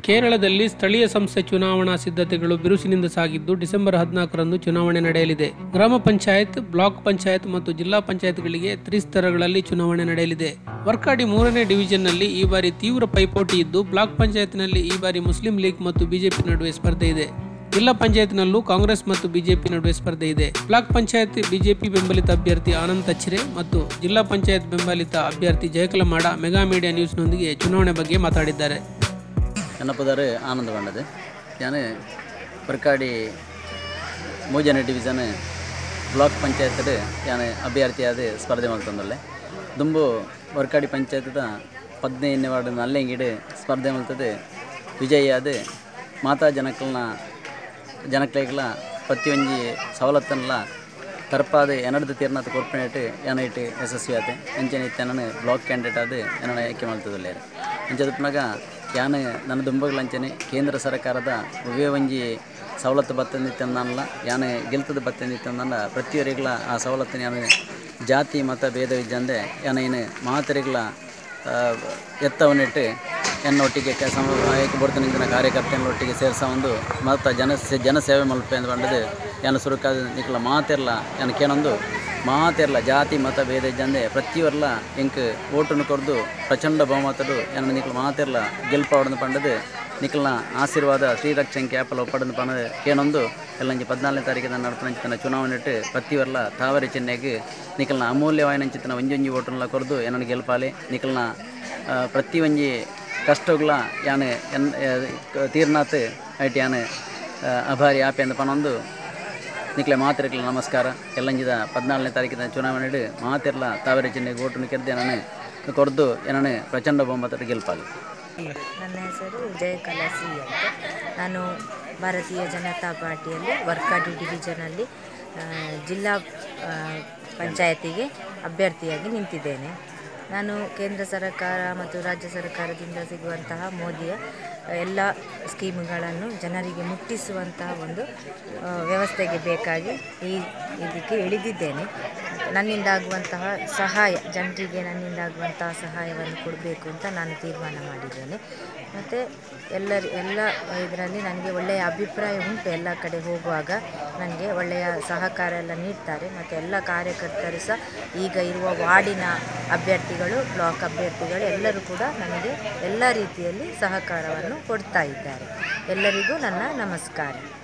ಕೇರಳದಲ್ಲಿ ಸ್ಥಳೀಯ ಸಂಸ್ಥೆ ಚುನಾವಣಾ ಸಿದ್ಧತೆಗಳು ಬಿರುಸಿನಿಂದ ಸಾಗಿದ್ದು ಡಿಸೆಂಬರ್ ಹದಿನಾಲ್ಕರಂದು ಚುನಾವಣೆ ನಡೆಯಲಿದೆ ಗ್ರಾಮ ಪಂಚಾಯತ್ ಬ್ಲಾಕ್ ಪಂಚಾಯತ್ ಮತ್ತು ಜಿಲ್ಲಾ ಪಂಚಾಯತ್ಗಳಿಗೆ ತ್ರಿಸ್ತರಗಳಲ್ಲಿ ಚುನಾವಣೆ ನಡೆಯಲಿದೆ ವರ್ಕಾಡಿ ಮೂರನೇ ಡಿವಿಷನ್ನಲ್ಲಿ ಈ ಬಾರಿ ತೀವ್ರ ಪೈಪೋಟಿ ಇದ್ದು ಬ್ಲಾಕ್ ಪಂಚಾಯತ್ನಲ್ಲಿ ಈ ಬಾರಿ ಮುಸ್ಲಿಂ ಲೀಗ್ ಮತ್ತು ಬಿಜೆಪಿ ನಡುವೆ ಸ್ಪರ್ಧೆ ಇದೆ ಜಿಲ್ಲಾ ಪಂಚಾಯತ್ನಲ್ಲೂ ಕಾಂಗ್ರೆಸ್ ಮತ್ತು ಬಿಜೆಪಿ ನಡುವೆ ಸ್ಪರ್ಧೆ ಇದೆ ಬ್ಲಾಕ್ ಪಂಚಾಯತ್ ಬಿಜೆಪಿ ಬೆಂಬಲಿತ ಅಭ್ಯರ್ಥಿ ಆನಂದ್ ತಚ್ರೆ ಮತ್ತು ಜಿಲ್ಲಾ ಪಂಚಾಯತ್ ಬೆಂಬಲಿತ ಅಭ್ಯರ್ಥಿ ಜಯಕಲ ಮಾಡ ಮೆಗಾ ಮೀಡಿಯಾ ನ್ಯೂಸ್ನೊಂದಿಗೆ ಚುನಾವಣೆ ಬಗ್ಗೆ ಮಾತಾಡಿದ್ದಾರೆ ನನ್ನ ಪದಾರು ಆನಂದ ಬಂಡದು ഞാൻ ಬರ್ಕಾಡಿ ಮೂಜನೆ ಡಿವಿಷನ್ ಬ್ಲಾಕ್ ಪಂಚಾಯತ್ ഞാൻ ಅಭ್ಯರ್ಥಿಯಾದ ಸ್ಪರ್ಧೆ ಮಾಡ್ತಂದಲ್ಲೆ ದುಂಬು ಬರ್ಕಾಡಿ ಪಂಚಾಯತ್ದ ಹದಿನೈದನೇ ವಾರ್ಡ್ ನಲ್ಲೆಂಗಿಡು ಸ್ಪರ್ಧೆ ಮಾಡ್ತದೆ ವಿಜಯಿಯಾದ ಮಾತಾ ಜನಕ್ಕಲ್ನ ಜನಕ್ಲೆಗ್ಲ ಪ್ರತಿಯೊಂದು ಸವಲತ್ತನ್ನೆಲ್ಲ ತರ್ಪಾದ ಎನಡ್ದು ತೀರ್ನಾಥ ಕೊರ್ಪಣೇಟ್ ಏನಾಯ್ತು ಯಶಸ್ವಿ ಆತೆ ಅಂಚನೆ ಇತ್ತೆ ನಾನು ಬ್ಲಾಕ್ ಕ್ಯಾಂಡಿಡೇಟ್ ಆದ ಏನನ್ನ ಆಯ್ಕೆ ಮಾಡ್ತದಲ್ಲ ಅಂಚದಪ್ಪನಾಗ ಯಾನು ನನ್ನ ದುಂಬಗಳಂಚನೆ ಕೇಂದ್ರ ಸರ್ಕಾರದ ಉವೇ ಒಂಜಿ ಸವಲತ್ತು ಬತ್ತಂದಿತ್ತಂದಲ್ಲ ಯಾನು ಗೆಲ್ತದ ಬತ್ತಂದಿತ್ತಂದಲ್ಲ ಪ್ರತಿಯೊರಿಗಳ ಆ ಸವಲತ್ತನ್ನು ಯಾನು ಜಾತಿ ಮತ ಭೇದವಿದ್ದಂದೆ ಯಾನ ಏನು ಮಾತರಿಗಳ ಎತ್ತವನ್ನಿಟ್ಟು ಎನ್ನೊಟ್ಟಿಗೆ ಕ- ಸಮ ಏಕ ಬರ್ತಿನ ಕಾರ್ಯಕರ್ತನೊಟ್ಟಿಗೆ ಸೇರಿಸ ಒಂದು ಮತ್ತು ಜನ ಜನಸೇವೆ ಮಲ್ಪೆ ಅಂತ ಬಂಡದು ಏನು ಸುರುಕಾದ ನಿಕ್ಲ ಮಾತಿರ್ಲ ಏನು ಕೇಳೊಂದು ಮಾತಿರ್ಲ ಜಾತಿ ಮತ ಭೇದ ಇದ್ದಂದೆ ಪ್ರತಿಯೊರ್ಲ ಎಂಕ್ ಓಟನ್ನು ಕೊರ್ದು ಪ್ರಚಂಡ ಬಹುಮತಡು ಏನು ನಿಕ್ಲ ಮಾತಿರ್ಲ ಗೆಲ್ಪ ಹೊಡೆದು ಪಂಡದು ನಿಕ್ಲನ ಆಶೀರ್ವಾದ ಶ್ರೀರಕ್ಷಣೆ ಕ್ಯಾಪಲ್ ಒಪ್ಪಡದು ಪಣ ಕೇನೊಂದು ಎಲ್ಲಂಜಿ ಪದ್ನಾಲ್ಕನೇ ತಾರೀಕಿನ ನಡಪನಂಚಿತನ ಚುನಾವಣೆ ಇಟ್ಟು ಪ್ರತಿಯೊರ್ಲ ತಾವರೆ ಚಿಹ್ನೆಗೆ ನಿಕ್ಲನ ಅಮೂಲ್ಯವಾಯಿನಂಚಿತನ ಒಂಜೊಂಜಿ ಓಟನ್ಲ ಕೊರ್ದು ಏನನ್ನು ಗೆಲ್ಪಾಲೆ ನಿಕ್ಲನ ಆ, ಪ್ರತಿ ಒಂಜಿ ಕಷ್ಟಗಳ ಯಾನು ಎನ್ ಆ, ತೀರ್ನಾತ್ ಐಟ್ ಯಾನು ಆ, ಅಭಾರಿ ಆಪೆ ಅಂತ ಪನೊಂದು ನಿಕ್ಲೆ ಮಾತಿರ್ಕಲ ನಮಸ್ಕಾರ ಎಲ್ಲಂಜಿದ ಪದ್ನಾಲ್ಕನೇ ತಾರೀಕಿನ ಚುನಾವಣೆ ಇಡು ಮಾತಿರ್ಲ ತಾವರೆ ಚಿಹ್ನೆಗೆ ಓಟನ್ನು ಕೆರ್ದೆ ನಾನು ಕೊರ್ದು ಏನನ್ನು ಪ್ರಚಂಡ ಬಹುಮತದ ಗೆಲ್ಪಾಲಿ ನನ್ನ ಹೆಸರು ಜಯಕಲಾ ಸಿ ಅಂತ ನಾನು ಭಾರತೀಯ ಜನತಾ ಪಾರ್ಟಿಯಲ್ಲಿ ವರ್ಕಾಡಿ ಡಿವಿಷನಲ್ಲಿ ಆ, ಜಿಲ್ಲಾ ಆ, ಪಂಚಾಯತಿಗೆ ಅಭ್ಯರ್ಥಿಯಾಗಿ ನಿಂತಿದ್ದೇನೆ ನಾನು ಕೇಂದ್ರ ಸರ್ಕಾರ ಮತ್ತು ರಾಜ್ಯ ಸರ್ಕಾರದಿಂದ ಸಿಗುವಂತಹ ಮೋದಿಯ ಎಲ್ಲ ಸ್ಕೀಮ್ಗಳನ್ನು ಜನರಿಗೆ ಮುಟ್ಟಿಸುವಂತಹ ಒಂದು ಆ, ವ್ಯವಸ್ಥೆಗೆ ಬೇಕಾಗಿ ಈ ಇದಕ್ಕೆ ಇಳಿದಿದ್ದೇನೆ ನನ್ನಿಂದ ಆಗುವಂತಹ ಸಹಾಯ ಜನರಿಗೆ ನನ್ನಿಂದ ಆಗುವಂತಹ ಸಹಾಯವನ್ನು ಕೊಡಬೇಕು ಅಂತ ನಾನು ತೀರ್ಮಾನ ಮಾಡಿದ್ದೇನೆ ಮತ್ತು ಎಲ್ಲರಿ ಎಲ್ಲ ಇದರಲ್ಲಿ ನನಗೆ ಒಳ್ಳೆಯ ಅಭಿಪ್ರಾಯ ಉಂಟು ಎಲ್ಲ ಕಡೆ ಹೋಗುವಾಗ ನನಗೆ ಒಳ್ಳೆಯ ಸಹಕಾರ ಎಲ್ಲ ನೀಡ್ತಾರೆ ಮತ್ತು ಎಲ್ಲ ಕಾರ್ಯಕರ್ತರು ಸಹ ಈಗ ಇರುವ ವಾರ್ಡಿನ ಅಭ್ಯರ್ಥಿಗಳು ಬ್ಲಾಕ್ ಅಭ್ಯರ್ಥಿಗಳು ಎಲ್ಲರೂ ಕೂಡ ನನಗೆ ಎಲ್ಲ ರೀತಿಯಲ್ಲಿ ಸಹಕಾರವನ್ನು ಕೊಡ್ತಾ ಇದ್ದಾರೆ ಎಲ್ಲರಿಗೂ ನನ್ನ ನಮಸ್ಕಾರ